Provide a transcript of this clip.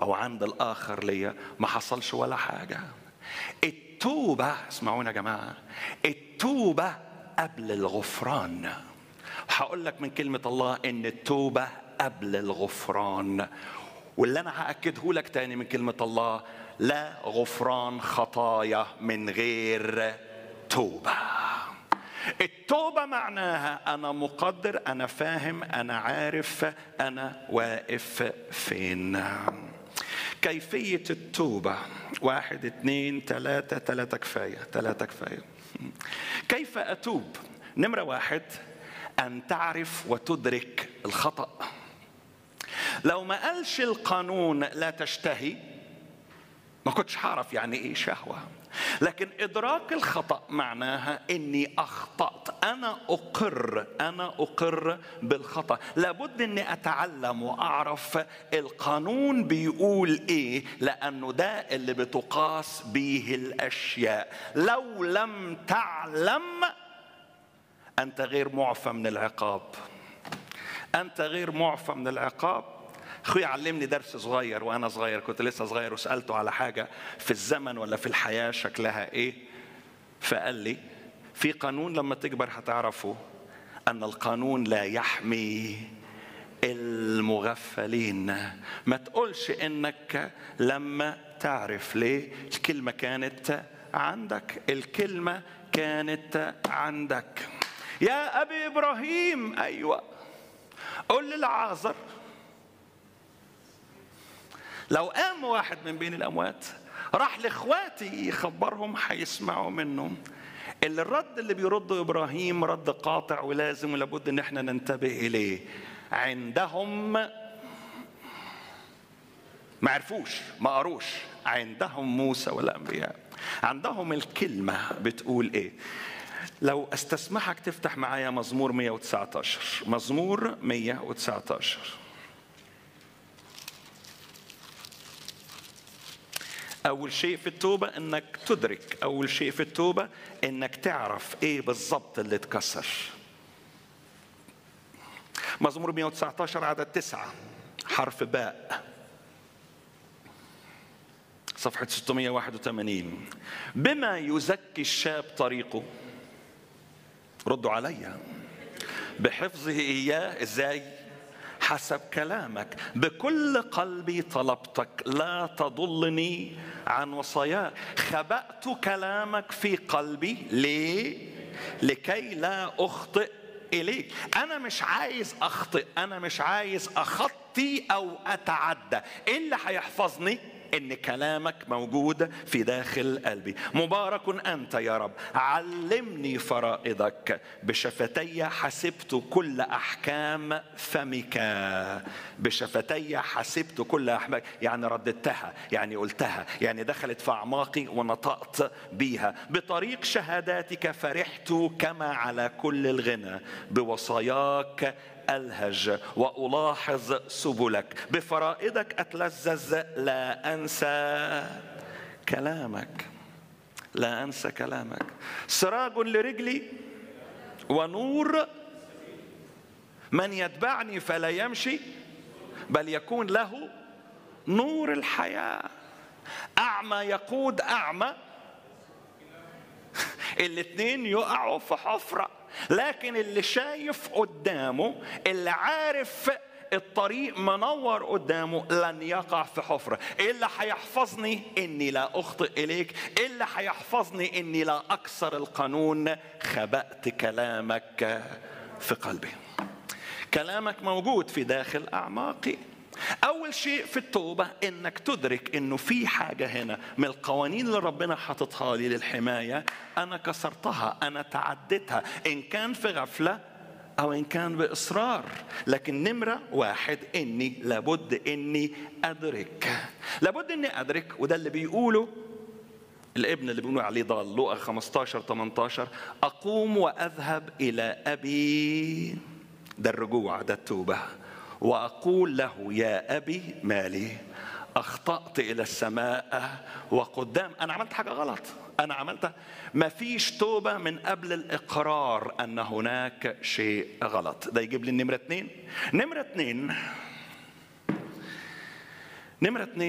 او عند الاخر ليا ما حصلش ولا حاجه التوبه اسمعونا يا جماعه التوبه قبل الغفران هقول لك من كلمه الله ان التوبه قبل الغفران واللي انا هاكده لك تاني من كلمه الله لا غفران خطايا من غير توبه التوبة معناها أنا مقدر أنا فاهم أنا عارف أنا واقف فين كيفية التوبة واحد اثنين ثلاثة ثلاثة كفاية ثلاثة كفاية كيف أتوب نمرة واحد أن تعرف وتدرك الخطأ لو ما قالش القانون لا تشتهي ما كنتش هعرف يعني ايه شهوه لكن ادراك الخطا معناها اني اخطات انا اقر انا اقر بالخطا لابد اني اتعلم واعرف القانون بيقول ايه لانه ده اللي بتقاس به الاشياء لو لم تعلم انت غير معفى من العقاب انت غير معفى من العقاب اخوي علمني درس صغير وانا صغير كنت لسه صغير وسالته على حاجه في الزمن ولا في الحياه شكلها ايه فقال لي في قانون لما تكبر هتعرفه ان القانون لا يحمي المغفلين ما تقولش انك لما تعرف ليه الكلمه كانت عندك الكلمه كانت عندك يا ابي ابراهيم ايوه قل للعازر لو قام واحد من بين الاموات راح لاخواتي يخبرهم هيسمعوا منه اللي الرد اللي بيرده ابراهيم رد قاطع ولازم ولابد ان احنا ننتبه اليه عندهم ما عرفوش ما قروش عندهم موسى والانبياء عندهم الكلمه بتقول ايه لو استسمحك تفتح معايا مزمور 119 مزمور 119 أول شيء في التوبة إنك تدرك أول شيء في التوبة إنك تعرف إيه بالضبط اللي اتكسر مزمور 119 عدد تسعة حرف باء صفحة 681 بما يزكي الشاب طريقه ردوا عليا بحفظه إياه إزاي حسب كلامك بكل قلبي طلبتك لا تضلني عن وصاياك خبأت كلامك في قلبي ليه لكي لا أخطئ إليك أنا مش عايز أخطئ أنا مش عايز أخطي أو أتعدى إيه اللي هيحفظني ان كلامك موجود في داخل قلبي مبارك انت يا رب علمني فرائضك بشفتي حسبت كل احكام فمك بشفتي حسبت كل احكام يعني رددتها يعني قلتها يعني دخلت في اعماقي ونطقت بيها بطريق شهاداتك فرحت كما على كل الغنى بوصاياك الهج والاحظ سبلك بفرائضك اتلذذ لا انسى كلامك لا انسى كلامك سراج لرجلي ونور من يتبعني فلا يمشي بل يكون له نور الحياه اعمى يقود اعمى الاثنين يقعوا في حفره لكن اللي شايف قدامه اللي عارف الطريق منور قدامه لن يقع في حفرة إيه اللي هيحفظني إني لا أخطئ إليك إيه اللي هيحفظني إني لا أكسر القانون خبأت كلامك في قلبي كلامك موجود في داخل أعماقي أول شيء في التوبة إنك تدرك إنه في حاجة هنا من القوانين اللي ربنا حاططها لي للحماية أنا كسرتها أنا تعديتها إن كان في غفلة أو إن كان بإصرار لكن نمرة واحد إني لابد إني أدرك لابد إني أدرك وده اللي بيقوله الابن اللي بيقولوا عليه ضال لقى 15 18 أقوم وأذهب إلى أبي ده الرجوع ده التوبة واقول له يا ابي مالي اخطات الى السماء وقدام انا عملت حاجه غلط انا عملت ما فيش توبه من قبل الاقرار ان هناك شيء غلط ده يجيب لي النمره اثنين نمره اثنين نمره اثنين